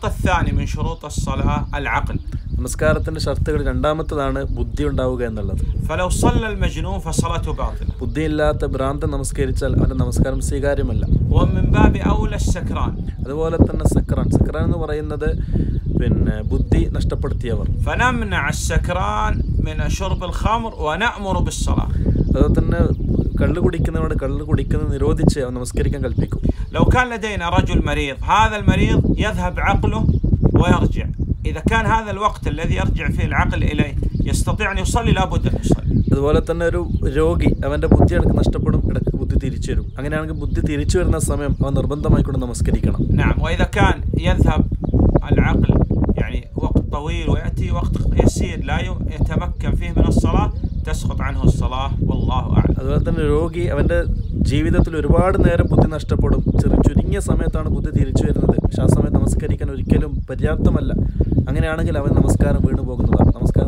الشرط الثاني من شروط الصلاة العقل നമസ്കാരത്തിന്റെ ഷർത്തുകൾ രണ്ടാമത്തതാണ് ബുദ്ധി ഉണ്ടാവുക എന്നുള്ളത് فلو صلى المجنون فصلاته باطلة ബുദ്ധിയില്ലാത്ത ഭ്രാന്തൻ നമസ്കരിച്ചാൽ അവന്റെ നമസ്കാരം സ്വീകാര്യമല്ല ومن باب أولى السكران അതുപോലെ തന്നെ സക്രാൻ സക്രാൻ എന്ന് പറയുന്നത് പിന്നെ ബുദ്ധി നഷ്ടപ്പെടുത്തിയവർ فنمنع السكران من شرب الخمر ونأمر بالصلاة അതുപോലെ തന്നെ കള്ള് കുടിക്കുന്നവരോട് കള്ള് കുടിക്കുന്നത് നിരോധിച്ച് അവൻ നമസ്കരിക്കാൻ കൽപ്പിക്കും لو كان لدينا رجل مريض هذا المريض يذهب عقله ويرجع إذا كان هذا الوقت الذي يرجع فيه العقل إليه يستطيع أن يصلي لابد أن يصلي അതുപോലെ തന്നെ ഒരു രോഗി അവന്റെ ബുദ്ധി ഇടയ്ക്ക് നഷ്ടപ്പെടും ഇടയ്ക്ക് ബുദ്ധി തിരിച്ചു വരും അങ്ങനെയാണെങ്കിൽ ബുദ്ധി തിരിച്ചു വരുന്ന സമയം അവൻ നിർബന്ധമായിക്കൊണ്ട് നമസ്കരിക്കണം نعم وإذا كان يذهب العقل يعني وقت طويل ويأتي وقت يسير لا ي- يتمكن فيه من الصلاة تسقط عنه الصلاة والله أعلم അതുപോലെ തന്നെ രോഗി അവന്റെ ജീവിതത്തിൽ ഒരുപാട് നേരം ബുദ്ധി നഷ്ടപ്പെടും ചെറു ചുരുങ്ങിയ സമയത്താണ് ബുദ്ധി തിരിച്ചു വരുന്നത് പക്ഷെ ആ സമയത്ത് നമസ്കരിക്കാൻ ഒരിക്കലും പര്യാപ്തമല്ല അങ്ങനെയാണെങ്കിൽ അവൻ നമസ്കാരം വീണു പോകുന്നതാണ് നമസ്കാരം